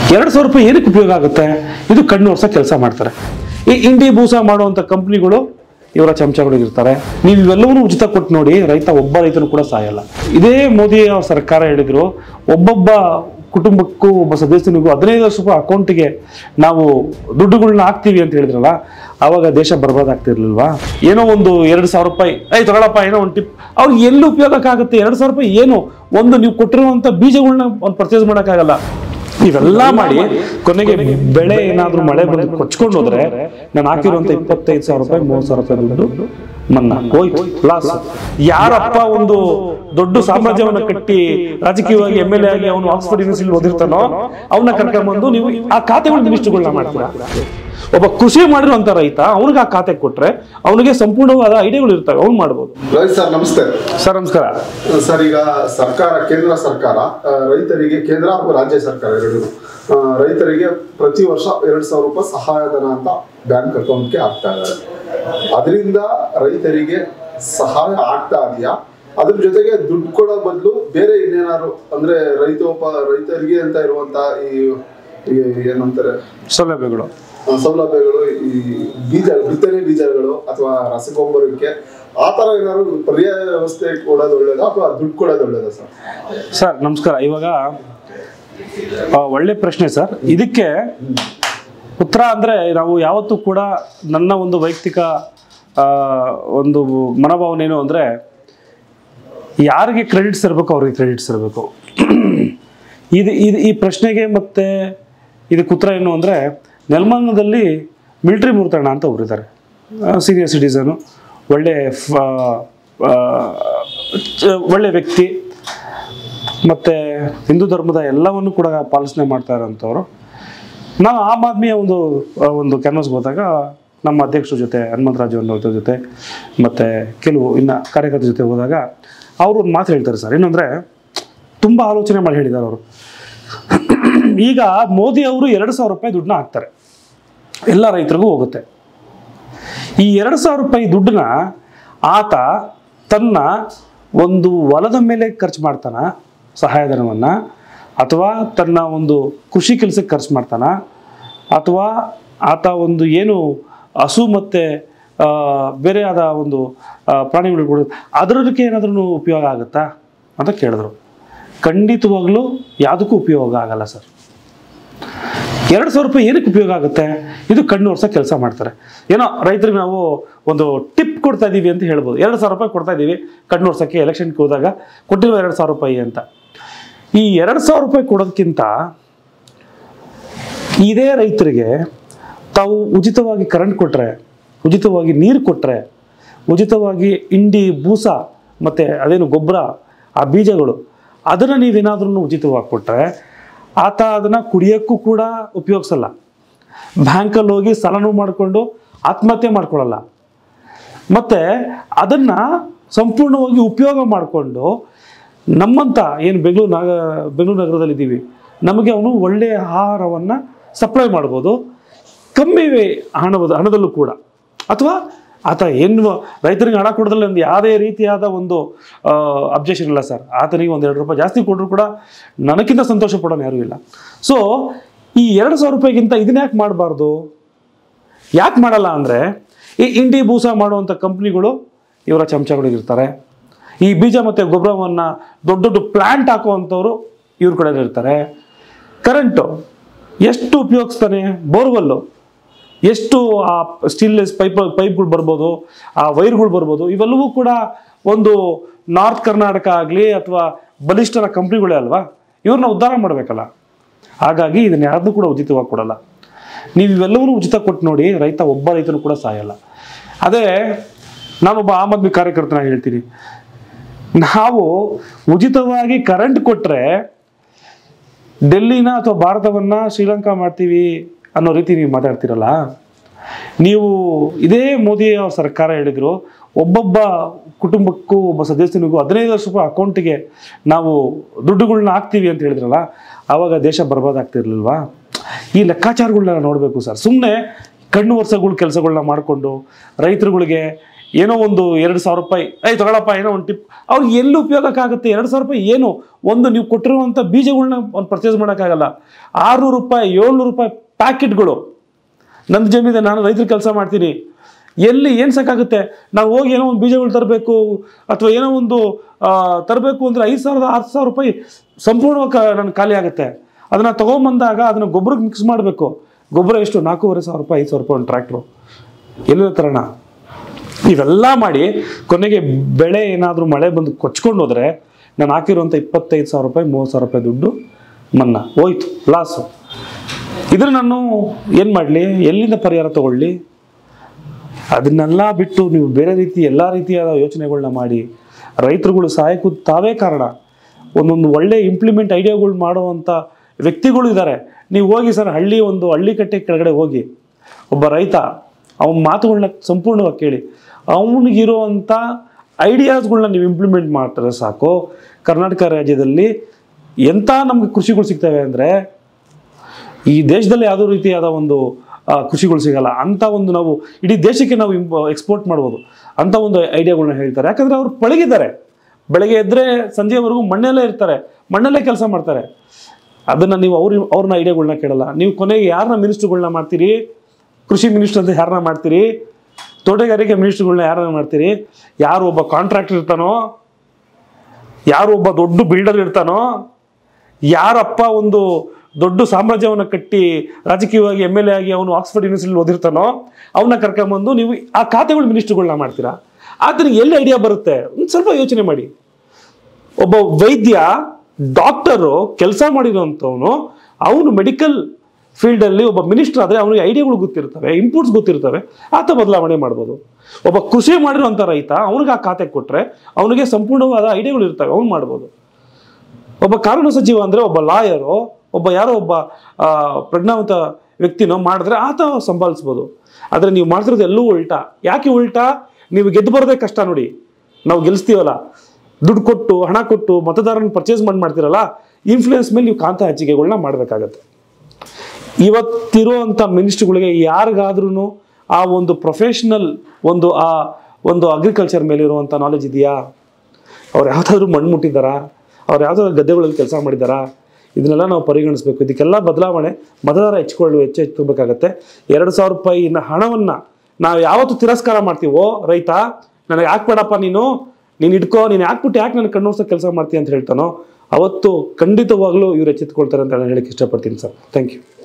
ಎರಡು ಸಾವಿರ ರೂಪಾಯಿ ಏನಕ್ಕೆ ಉಪಯೋಗ ಆಗುತ್ತೆ ಇದು ಕಣ್ಣು ವರ್ಷ ಕೆಲಸ ಮಾಡ್ತಾರೆ ಈ ಇಂಡಿ ಬೂಸ ಮಾಡುವಂಥ ಕಂಪ್ನಿಗಳು ಇವರ ಚಮಚಗಳಿರ್ತಾರೆ ನೀವು ಇವೆಲ್ಲವನ್ನೂ ಉಚಿತ ಕೊಟ್ಟು ನೋಡಿ ರೈತ ಒಬ್ಬ ರೈತನು ಕೂಡ ಸಾಯಲ್ಲ ಇದೇ ಮೋದಿ ಅವ್ರ ಸರ್ಕಾರ ಹೇಳಿದ್ರು ಒಬ್ಬೊಬ್ಬ ಕುಟುಂಬಕ್ಕೂ ಒಬ್ಬ ಸದಸ್ಯನಿಗೂ ಹದಿನೈದು ಲಕ್ಷ ರೂಪಾಯಿ ಅಕೌಂಟಿಗೆ ನಾವು ದುಡ್ಡುಗಳನ್ನ ಹಾಕ್ತೀವಿ ಅಂತ ಹೇಳಿದ್ರಲ್ಲ ಆವಾಗ ದೇಶ ಬರ್ಬಾದಾಗ್ತಿರ್ಲಿಲ್ವಾ ಏನೋ ಒಂದು ಎರಡು ಸಾವಿರ ರೂಪಾಯಿ ಐ ತಗೊಳಪ್ಪ ಏನೋ ಒಂದು ಟಿಪ್ ಅವ್ರಿಗೆ ಎಲ್ಲಿ ಉಪಯೋಗಕ್ಕಾಗುತ್ತೆ ಎರಡು ಸಾವಿರ ರೂಪಾಯಿ ಏನು ಒಂದು ನೀವು ಕೊಟ್ಟಿರುವಂಥ ಬೀಜಗಳನ್ನ ಒಂದು ಪರ್ಚೇಸ್ ಮಾಡೋಕ್ಕಾಗಲ್ಲ ಇವೆಲ್ಲ ಮಾಡಿ ಕೊನೆಗೆ ಬೆಳೆ ಏನಾದ್ರೂ ಮಳೆ ಬಂದು ಕೊಚ್ಕೊಂಡು ಹೋದ್ರೆ ನಾನು ಹಾಕಿರುವಂತ ಇಪ್ಪತ್ತೈದು ಸಾವಿರ ರೂಪಾಯಿ ಮೂವತ್ತು ಸಾವಿರ ರೂಪಾಯಿ ದುಡ್ಡು ಮನ್ನಾ ಹೋಯ್ತು ಲಾಸ್ ಯಾರಪ್ಪ ಒಂದು ದೊಡ್ಡ ಸಾಮ್ರಾಜ್ಯವನ್ನ ಕಟ್ಟಿ ರಾಜಕೀಯವಾಗಿ ಎಂ ಎಲ್ ಎ ಆಗಿ ಅವನು ಆಕ್ಸ್ಫರ್ಡ್ ಯೂನಿವರ್ಸಿಟಿ ಓದಿರ್ತಾನೋ ಅವನ್ನ ಕರ್ಕೊಂಡ್ಬಂದು ನೀವು ಆ ಖಾತೆಗಳ ಮಿನಿಸ್ಟ್ರುಗಳನ್ನ ಮಾಡ್ತೀರಾ ಒಬ್ಬ ಕೃಷಿ ಮಾಡಿರುವಂತ ರೈತ ಅವನಿಗೆ ಆ ಖಾತೆ ಕೊಟ್ರೆ ಅವನಿಗೆ ಸಂಪೂರ್ಣವಾದ ಐಡಿಯಾಗಳು ಇರ್ತವೆ ಅವ್ನು ಮಾಡ್ಬೋದು ರವಿ ಸರ್ ನಮಸ್ತೆ ಸರ್ ನಮಸ್ಕಾರ ಸರ್ ಈಗ ಸರ್ಕಾರ ಕೇಂದ್ರ ಸರ್ಕಾರ ಆ, ರೈತರಿಗೆ ಕೇಂದ್ರ ಹಾಗೂ ರಾಜ್ಯ ಸರ್ಕಾರ ಎರಡು ರೈತರಿಗೆ ಪ್ರತಿ ವರ್ಷ ಎರಡ್ ಸಾವಿರ ರೂಪಾಯಿ ಸಹಾಯಧನ ಅಂತ ಬ್ಯಾಂಕ್ ಅಕೌಂಟ್ಗೆ ಹಾಕ್ತಾ ಇದ್ದಾರೆ ಅದರಿಂದ ರೈತರಿಗೆ ಸಹಾಯ ಆಗ್ತಾ ಇದೆಯಾ ಅದ್ರ ಜೊತೆಗೆ ದುಡ್ಡು ಕೊಡೋ ಬದಲು ಬೇರೆ ಇನ್ನೇನಾದ್ರು ಅಂದ್ರೆ ರೈತೋಪ ರೈತರಿಗೆ ಅಂತ ಇರುವಂತ ಈ ಈ ಏನಂತಾರೆ ಸೌಲಭ್ಯಗಳು ಆ, ಸೌಲಭ್ಯಗಳು ಈ ಬೀಜ ಬಿತ್ತನೆ ಬೀಜಗಳು ಅಥವಾ ರಸಗೊಬ್ಬರಕ್ಕೆ ಆ ತರ ಏನಾದ್ರು ಪರ್ಯಾಯ ವ್ಯವಸ್ಥೆ ಕೊಡೋದು ಒಳ್ಳೇದಾ ಅಥವಾ ದುಡ್ಡು ಕೊಡೋದು ಒಳ್ಳೇದಾ ಸರ್ ಸರ್ ನಮಸ್ಕಾರ ಇವಾಗ ಆ, ಒಳ್ಳೆ ಪ್ರಶ್ನೆ ಸರ್ ಇದಕ್ಕೆ ಉತ್ತರ ಅಂದ್ರೆ ನಾವು ಯಾವತ್ತೂ ಕೂಡ ನನ್ನ ಒಂದು ವೈಯಕ್ತಿಕ ಆ, ಒಂದು ಮನೋಭಾವನೆ ಏನು ಅಂದ್ರೆ ಯಾರಿಗೆ ಕ್ರೆಡಿಟ್ಸ್ ಇರಬೇಕು ಅವ್ರಿಗೆ ಕ್ರೆಡಿಟ್ಸ್ ಇರಬೇಕು ಇದು ಇದು ಈ ಪ್ರಶ್ನೆಗೆ ಮತ್ತೆ ಇದಕ್ಕೆ ಉತ್ತರ ಏನು ಅಂದರೆ ನೆಲಮಂಗಲದಲ್ಲಿ ಮಿಲಿಟ್ರಿ ಮೂರ್ತಣ್ಣ ಅಂತ ಒಬ್ಬರಿದ್ದಾರೆ ಸೀನಿಯರ್ ಸಿಟಿಸನು ಒಳ್ಳೆ ಫ- ಆ, ಚ- ಒಳ್ಳೆ ವ್ಯಕ್ತಿ ಮತ್ತು ಹಿಂದೂ ಧರ್ಮದ ಎಲ್ಲವನ್ನು ಕೂಡ ಪಾಲನೆ ಮಾಡ್ತಾ ಇರೋಂಥವ್ರು ನಾವು ಆಮ್ ಆದ್ಮಿಯ ಒಂದು ಆ, ಒಂದು ಕ್ಯಾನ್ವಸ್ಗೆ ಹೋದಾಗ ನಮ್ಮ ಅಧ್ಯಕ್ಷರ ಜೊತೆ ಹನುಮಂತರಾಜು ಅನ್ನೋದ್ರ ಜೊತೆ ಮತ್ತು ಕೆಲವು ಇನ್ನು ಕಾರ್ಯಕರ್ತರ ಜೊತೆ ಹೋದಾಗ ಅವರು ಒಂದು ಮಾತು ಹೇಳ್ತಾರೆ ಸರ್ ಏನಂದರೆ ತುಂಬ ಆಲೋಚನೆ ಮಾಡಿ ಹೇಳಿದ್ದಾರೆ ಅವರು ಈಗ ಮೋದಿ ಅವರು ಎರಡು ಸಾವಿರ ರೂಪಾಯಿ ದುಡ್ಡನ್ನ ಹಾಕ್ತಾರೆ ಎಲ್ಲ ರೈತರಿಗೂ ಹೋಗುತ್ತೆ ಈ ಎರಡು ಸಾವಿರ ರೂಪಾಯಿ ದುಡ್ಡನ್ನ ಆತ ತನ್ನ ಒಂದು ಹೊಲದ ಮೇಲೆ ಖರ್ಚು ಮಾಡ್ತಾನ ಸಹಾಯಧನವನ್ನು ಅಥವಾ ತನ್ನ ಒಂದು ಕೃಷಿ ಕೆಲಸಕ್ಕೆ ಖರ್ಚು ಮಾಡ್ತಾನ ಅಥವಾ ಆತ ಒಂದು ಏನು ಹಸು ಮತ್ತು ಬೇರೆ ಆದ ಒಂದು ಆ, ಪ್ರಾಣಿಗಳು ಕೊಡೋದು ಅದರದಕ್ಕೆ ಏನಾದ್ರೂ ಉಪಯೋಗ ಆಗುತ್ತಾ ಅಂತ ಕೇಳಿದ್ರು ಖಂಡಿತವಾಗ್ಲೂ ಯಾವುದಕ್ಕೂ ಉಪಯೋಗ ಆಗಲ್ಲ ಸರ್ ಎರಡು ಸಾವಿರ ರೂಪಾಯಿ ಏನಕ್ಕೆ ಉಪಯೋಗ ಆಗುತ್ತೆ ಇದು ಕಣ್ಣು ವರ್ಷ ಕೆಲಸ ಮಾಡ್ತಾರೆ ಏನೋ ರೈತರಿಗೆ ನಾವು ಒಂದು ಟಿಪ್ ಕೊಡ್ತಾ ಇದ್ದೀವಿ ಅಂತ ಹೇಳ್ಬೋದು ಎರಡು ಸಾವಿರ ರೂಪಾಯಿ ಕೊಡ್ತಾ ಇದ್ದೀವಿ ಕಣ್ಣು ವರ್ಷಕ್ಕೆ ಎಲೆಕ್ಷನ್ಗೆ ಹೋದಾಗ ಕೊಟ್ಟಿರೋ ಎರಡು ಸಾವಿರ ರೂಪಾಯಿ ಅಂತ ಈ ಎರಡು ಸಾವಿರ ರೂಪಾಯಿ ಕೊಡೋದಕ್ಕಿಂತ ಇದೇ ರೈತರಿಗೆ ತಾವು ಉಚಿತವಾಗಿ ಕರೆಂಟ್ ಕೊಟ್ಟರೆ ಉಚಿತವಾಗಿ ನೀರು ಕೊಟ್ಟರೆ ಉಚಿತವಾಗಿ ಇಂಡಿ ಬೂಸ ಮತ್ತು ಅದೇನು ಗೊಬ್ಬರ ಆ ಬೀಜಗಳು ಅದನ್ನು ನೀವೇನಾದ್ರೂ ಉಚಿತವಾಗಿ ಕೊಟ್ಟರೆ ಆತ ಅದನ್ನು ಕುಡಿಯೋಕ್ಕೂ ಕೂಡ ಉಪಯೋಗಿಸಲ್ಲ ಬ್ಯಾಂಕಲ್ಲಿ ಹೋಗಿ ಸಾಲನೂ ಮಾಡಿಕೊಂಡು ಆತ್ಮಹತ್ಯೆ ಮಾಡ್ಕೊಳ್ಳಲ್ಲ ಮತ್ತು ಅದನ್ನು ಸಂಪೂರ್ಣವಾಗಿ ಉಪಯೋಗ ಮಾಡಿಕೊಂಡು ನಮ್ಮಂಥ ಏನು ಬೆಂಗಳೂರು ನಾಗ ಬೆಂಗಳೂರು ನಗರದಲ್ಲಿದ್ದೀವಿ ನಮಗೆ ಅವನು ಒಳ್ಳೆಯ ಆಹಾರವನ್ನು ಸಪ್ಲೈ ಮಾಡ್ಬೋದು ಕಮ್ಮಿ ಹಣದ ಹಣದಲ್ಲೂ ಕೂಡ ಅಥವಾ ಆತ ಏನು ರೈತರಿಗೆ ಹಣ ಕೊಡೋದ್ರಲ್ಲಿ ಒಂದು ಯಾವುದೇ ರೀತಿಯಾದ ಒಂದು ಅಬ್ಜೆಕ್ಷನ್ ಇಲ್ಲ ಸರ್ ಆತನಿಗೆ ಒಂದು ಎರಡು ರೂಪಾಯಿ ಜಾಸ್ತಿ ಕೊಟ್ಟರು ಕೂಡ ನನಗಿಂತ ಸಂತೋಷ ಪಡೋನು ಯಾರೂ ಇಲ್ಲ ಸೊ ಈ ಎರಡು ಸಾವಿರ ರೂಪಾಯಿಗಿಂತ ಇದನ್ನ ಯಾಕೆ ಮಾಡಬಾರ್ದು ಯಾಕೆ ಮಾಡಲ್ಲ ಅಂದರೆ ಈ ಇಂಡಿ ಬೂಸ ಮಾಡುವಂಥ ಕಂಪ್ನಿಗಳು ಇವರ ಚಮಚಗಳಿರ್ತಾರೆ ಈ ಬೀಜ ಮತ್ತು ಗೊಬ್ಬರವನ್ನು ದೊಡ್ಡ ದೊಡ್ಡ ಪ್ಲ್ಯಾಂಟ್ ಹಾಕುವಂಥವ್ರು ಇವ್ರ ಕಡೆ ಇರ್ತಾರೆ ಕರೆಂಟು ಎಷ್ಟು ಉಪಯೋಗಿಸ್ತಾನೆ ಬೋರ್ವೆಲ್ಲು ಎಷ್ಟು ಆ ಸ್ಟೀನ್ಲೆಸ್ ಪೈಪ್ ಪೈಪ್ಗಳು ಬರ್ಬೋದು ಆ ವೈರ್ಗಳು ಬರ್ಬೋದು ಇವೆಲ್ಲವೂ ಕೂಡ ಒಂದು ನಾರ್ತ್ ಕರ್ನಾಟಕ ಆಗಲಿ ಅಥವಾ ಬಲಿಷ್ಠರ ಕಂಪ್ನಿಗಳೇ ಅಲ್ವಾ ಇವ್ರನ್ನ ಉದ್ಧಾರ ಮಾಡಬೇಕಲ್ಲ ಹಾಗಾಗಿ ಇದನ್ನ ಯಾರನ್ನೂ ಕೂಡ ಉಚಿತವಾಗಿ ಕೊಡಲ್ಲ ನೀವು ಇವೆಲ್ಲವನ್ನೂ ಉಚಿತ ಕೊಟ್ಟು ನೋಡಿ ರೈತ ಒಬ್ಬ ರೈತನು ಕೂಡ ಸಾಯಲ್ಲ ಅದೇ ನಾನೊಬ್ಬ ಆಮ್ ಆದ್ಮಿ ಕಾರ್ಯಕರ್ತನ ಹೇಳ್ತೀನಿ ನಾವು ಉಚಿತವಾಗಿ ಕರೆಂಟ್ ಕೊಟ್ಟರೆ ಡೆಲ್ಲಿನ ಅಥವಾ ಭಾರತವನ್ನ ಶ್ರೀಲಂಕಾ ಮಾಡ್ತೀವಿ ಅನ್ನೋ ರೀತಿ ನೀವು ಮಾತಾಡ್ತಿರಲ್ಲ ನೀವು ಇದೇ ಮೋದಿ ಅವ್ರ ಸರ್ಕಾರ ಹೇಳಿದ್ರು ಒಬ್ಬೊಬ್ಬ ಕುಟುಂಬಕ್ಕೂ ಒಬ್ಬ ಸದಸ್ಯನಿಗೂ ಹದಿನೈದು ಲಕ್ಷ ರೂಪಾಯಿ ಅಕೌಂಟಿಗೆ ನಾವು ದುಡ್ಡುಗಳನ್ನ ಹಾಕ್ತೀವಿ ಅಂತ ಹೇಳಿದ್ರಲ್ಲ ಆವಾಗ ದೇಶ ಬರ್ಬಾದಾಗ್ತಿರ್ಲಿಲ್ವಾ ಈ ಲೆಕ್ಕಾಚಾರಗಳನ್ನ ನೋಡಬೇಕು ಸರ್ ಸುಮ್ಮನೆ ಕಣ್ಣು ವರ್ಷಗಳು ಕೆಲಸಗಳನ್ನ ಮಾಡಿಕೊಂಡು ರೈತರುಗಳಿಗೆ ಏನೋ ಒಂದು ಎರಡು ಸಾವಿರ ರೂಪಾಯಿ ಐ ತಗೊಳಪ್ಪ ಏನೋ ಒಂದು ಟಿಪ್ ಅವ್ರಿಗೆ ಎಲ್ಲಿ ಉಪಯೋಗಕ್ಕಾಗುತ್ತೆ ಎರಡು ಸಾವಿರ ರೂಪಾಯಿ ಏನು ಒಂದು ನೀವು ಕೊಟ್ಟಿರುವಂಥ ಬೀಜಗಳನ್ನ ಒಂದು ಪರ್ಚೇಸ್ ಮಾಡೋಕ್ಕಾಗಲ್ಲ ಆರುನೂರು ರೂಪಾಯಿ ಏಳ್ನೂರು ರೂಪಾಯಿ ಪ್ಯಾಕೆಟ್ಗಳು ನನ್ನ ಜಮೀನಿದೆ ನಾನು ರೈತರ ಕೆಲಸ ಮಾಡ್ತೀನಿ ಎಲ್ಲಿ ಏನು ಸಾಕಾಗುತ್ತೆ ನಾವು ಹೋಗಿ ಏನೋ ಒಂದು ಬೀಜಗಳು ತರಬೇಕು ಅಥವಾ ಏನೋ ಒಂದು ತರಬೇಕು ಅಂದರೆ ಐದು ಸಾವಿರದ ಆರು ಸಾವಿರ ರೂಪಾಯಿ ಸಂಪೂರ್ಣವಾಗಿ ಕ- ನನ್ನ ಖಾಲಿ ಆಗುತ್ತೆ ಅದನ್ನು ತೊಗೊಂಬಂದಾಗ ಅದನ್ನು ಗೊಬ್ಬರಕ್ಕೆ ಮಿಕ್ಸ್ ಮಾಡಬೇಕು ಗೊಬ್ಬರ ಎಷ್ಟು ನಾಲ್ಕೂವರೆ ಸಾವಿರ ರೂಪಾಯಿ ಐದು ಸಾವಿರ ರೂಪಾಯಿ ಒಂದು ಟ್ರ್ಯಾಕ್ಟ್ರು ಎಲ್ಲಿಂದ ತರೋಣ ಇವೆಲ್ಲ ಮಾಡಿ ಕೊನೆಗೆ ಬೆಳೆ ಏನಾದರೂ ಮಳೆ ಬಂದು ಕೊಚ್ಕೊಂಡು ಹೋದರೆ ನಾನು ಹಾಕಿರುವಂಥ ಇಪ್ಪತ್ತೈದು ಸಾವಿರ ರೂಪಾಯಿ ಮೂವತ್ತು ಸಾವಿರ ರೂಪಾಯಿ ದುಡ್ಡು ಮನ್ನಾ ಹೋಯ್ತು ಲಾಸು ಇದ್ರ ನಾನು ಏನು ಮಾಡಲಿ ಎಲ್ಲಿಂದ ಪರಿಹಾರ ತಗೊಳ್ಳಿ ಅದನ್ನೆಲ್ಲ ಬಿಟ್ಟು ನೀವು ಬೇರೆ ರೀತಿ ಎಲ್ಲ ರೀತಿಯಾದ ಯೋಚನೆಗಳನ್ನ ಮಾಡಿ ರೈತರುಗಳು ಸಹಾಯಕ್ಕೂ ತಾವೇ ಕಾರಣ ಒಂದೊಂದು ಒಳ್ಳೆ ಇಂಪ್ಲಿಮೆಂಟ್ ಐಡಿಯಾಗಳು ಮಾಡುವಂಥ ವ್ಯಕ್ತಿಗಳು ಇದ್ದಾರೆ ನೀವು ಹೋಗಿ ಸರ್ ಹಳ್ಳಿ ಒಂದು ಹಳ್ಳಿ ಕಟ್ಟೆ ಕೆಳಗಡೆ ಹೋಗಿ ಒಬ್ಬ ರೈತ ಅವನ ಮಾತುಗಳನ್ನ ಸಂಪೂರ್ಣವಾಗಿ ಕೇಳಿ ಅವನಿಗಿರುವಂಥ ಐಡಿಯಾಸ್ಗಳನ್ನ ನೀವು ಇಂಪ್ಲಿಮೆಂಟ್ ಮಾಡ್ತಾರೆ ಸಾಕು ಕರ್ನಾಟಕ ರಾಜ್ಯದಲ್ಲಿ ಎಂಥ ನಮಗೆ ಕೃಷಿಗಳು ಸಿಗ್ತವೆ ಅಂದರೆ ಈ ದೇಶದಲ್ಲಿ ಯಾವುದೋ ರೀತಿಯಾದ ಒಂದು ಆ, ಕೃಷಿಗಳು ಸಿಗಲ್ಲ ಅಂಥ ಒಂದು ನಾವು ಇಡೀ ದೇಶಕ್ಕೆ ನಾವು ಎಕ್ಸ್ಪೋರ್ಟ್ ಮಾಡ್ಬೋದು ಅಂಥ ಒಂದು ಐಡಿಯಾಗಳನ್ನ ಹೇಳ್ತಾರೆ ಯಾಕಂದರೆ ಅವ್ರು ಪಳಗಿದ್ದಾರೆ ಬೆಳಗ್ಗೆ ಎದ್ದರೆ ಸಂಜೆವರೆಗೂ ಮಣ್ಣಲ್ಲೇ ಇರ್ತಾರೆ ಮಣ್ಣಲ್ಲೇ ಕೆಲಸ ಮಾಡ್ತಾರೆ ಅದನ್ನು ನೀವು ಅವ್ರ ಅವ್ರನ್ನ ಐಡಿಯಾಗಳನ್ನ ಕೇಳಲ್ಲ ನೀವು ಕೊನೆಗೆ ಯಾರನ್ನ ಮಿನಿಸ್ಟ್ರುಗಳನ್ನ ಮಾಡ್ತೀರಿ ಕೃಷಿ ಮಿನಿಸ್ಟರ್ ಅಂತ ಯಾರನ್ನ ಮಾಡ್ತೀರಿ ತೋಟಗಾರಿಕೆ ಮಿನಿಸ್ಟ್ರುಗಳನ್ನ ಯಾರನ್ನ ಮಾಡ್ತೀರಿ ಯಾರು ಒಬ್ಬ ಕಾಂಟ್ರಾಕ್ಟರ್ ಇರ್ತಾನೋ ಯಾರು ಒಬ್ಬ ದೊಡ್ಡ ಬಿಲ್ಡರ್ ಇರ್ತಾನೋ ಯಾರಪ್ಪ ಒಂದು ದೊಡ್ಡ ಸಾಮ್ರಾಜ್ಯವನ್ನು ಕಟ್ಟಿ ರಾಜಕೀಯವಾಗಿ ಎಮ್ ಎಲ್ ಎ ಆಗಿ ಅವನು ಆಕ್ಸ್ಫರ್ಡ್ ಯೂನಿವರ್ಸಿಟಿಲಿ ಓದಿರ್ತಾನೋ ಅವನ್ನ ಕರ್ಕೊಂಬಂದು ನೀವು ಆ ಖಾತೆಗಳು ಮಿನಿಸ್ಟ್ರುಗಳನ್ನ ಮಾಡ್ತೀರಾ ಆತನಿಗೆ ಎಲ್ಲಿ ಐಡಿಯಾ ಬರುತ್ತೆ ಒಂದು ಸ್ವಲ್ಪ ಯೋಚನೆ ಮಾಡಿ ಒಬ್ಬ ವೈದ್ಯ ಡಾಕ್ಟರು ಕೆಲಸ ಮಾಡಿರೋಂಥವನು ಅವನು ಮೆಡಿಕಲ್ ಫೀಲ್ಡಲ್ಲಿ ಒಬ್ಬ ಮಿನಿಸ್ಟರ್ ಆದರೆ ಅವನಿಗೆ ಐಡಿಯಾಗಳು ಗೊತ್ತಿರ್ತವೆ ಇಂಪುಟ್ಸ್ ಗೊತ್ತಿರ್ತವೆ ಆತ ಬದಲಾವಣೆ ಮಾಡ್ಬೋದು ಒಬ್ಬ ಕೃಷಿ ಮಾಡಿರೋಂಥ ರೈತ ಅವನಿಗೆ ಆ ಖಾತೆ ಕೊಟ್ಟರೆ ಅವನಿಗೆ ಸಂಪೂರ್ಣವಾದ ಐಡಿಯಾಗಳು ಇರ್ತವೆ ಅವ್ನು ಮಾಡ್ಬೋದು ಒಬ್ಬ ಕಾನೂನು ಸಚಿವ ಅಂದರೆ ಒಬ್ಬ ಲಾಯರು ಒಬ್ಬ ಯಾರೋ ಒಬ್ಬ ಆ, ಪ್ರಜ್ಞಾವಂತ ವ್ಯಕ್ತಿನೋ ಮಾಡಿದ್ರೆ ಆತ ಸಂಭಾಳಿಸ್ಬೋದು ಆದರೆ ನೀವು ಮಾಡ್ತಿರೋದು ಎಲ್ಲೂ ಉಲ್ಟಾ ಯಾಕೆ ಉಲ್ಟಾ ನೀವು ಗೆದ್ದು ಬರೋದೇ ಕಷ್ಟ ನೋಡಿ ನಾವು ಗೆಲ್ಲಿಸ್ತೀವಲ್ಲ ದುಡ್ಡು ಕೊಟ್ಟು ಹಣ ಕೊಟ್ಟು ಮತದಾರನ ಪರ್ಚೇಸ್ ಮಾಡಿ ಮಾಡ್ತೀರಲ್ಲ ಇನ್ಫ್ಲೂಯೆನ್ಸ್ ಮೇಲೆ ನೀವು ಕಾಂತ ಹಂಚಿಕೆಗಳನ್ನ ಮಾಡಬೇಕಾಗತ್ತೆ ಇವತ್ತಿರುವಂಥ ಮಿನಿಸ್ಟ್ರುಗಳಿಗೆ ಯಾರಿಗಾದ್ರೂ ಆ ಒಂದು ಪ್ರೊಫೆಷ್ನಲ್ ಒಂದು ಆ ಒಂದು ಅಗ್ರಿಕಲ್ಚರ್ ಮೇಲೆ ಇರುವಂಥ ನಾಲೆಜ್ ಇದೆಯಾ ಅವ್ರು ಯಾವುದಾದ್ರೂ ಮಣ್ಣು ಮುಟ್ಟಿದ್ದಾರಾ ಅವ್ರು ಯಾವುದಾದ್ರು ಗದ್ದೆಗಳಲ್ಲಿ ಕೆಲಸ ಮಾಡಿದ್ದಾರಾ ಇದನ್ನೆಲ್ಲ ನಾವು ಪರಿಗಣಿಸಬೇಕು ಇದಕ್ಕೆಲ್ಲ ಬದಲಾವಣೆ ಮತದಾರ ಹೆಚ್ಚಿಕೊಳ್ಳುವ ಹೆಚ್ಚು ಹೆಚ್ಚಬೇಕಾಗತ್ತೆ ಎರಡು ಸಾವಿರ ರೂಪಾಯಿನ ಹಣವನ್ನು ನಾವು ಯಾವತ್ತು ತಿರಸ್ಕಾರ ಮಾಡ್ತೀವೋ ರೈತ ನನಗೆ ಹಾಕ್ಬೇಡಪ್ಪ ನೀನು ನೀನು ಇಟ್ಕೋ ನೀನು ಹಾಕ್ಬಿಟ್ಟು ಯಾಕೆ ನನಗೆ ಕಣ್ಣೋರ್ಸೋ ಕೆಲಸ ಮಾಡ್ತೀಯ ಅಂತ ಹೇಳ್ತಾನೋ ಅವತ್ತು ಖಂಡಿತವಾಗ್ಲೂ ಇವ್ರು ಎಚ್ಚೆತ್ಕೊಳ್ತಾರೆ ಅಂತ ನಾನು ಹೇಳಕ್ಕೆ ಇಷ್ಟಪಡ್ತೀನಿ ಸರ್ ಥ್ಯಾಂಕ್ ಯು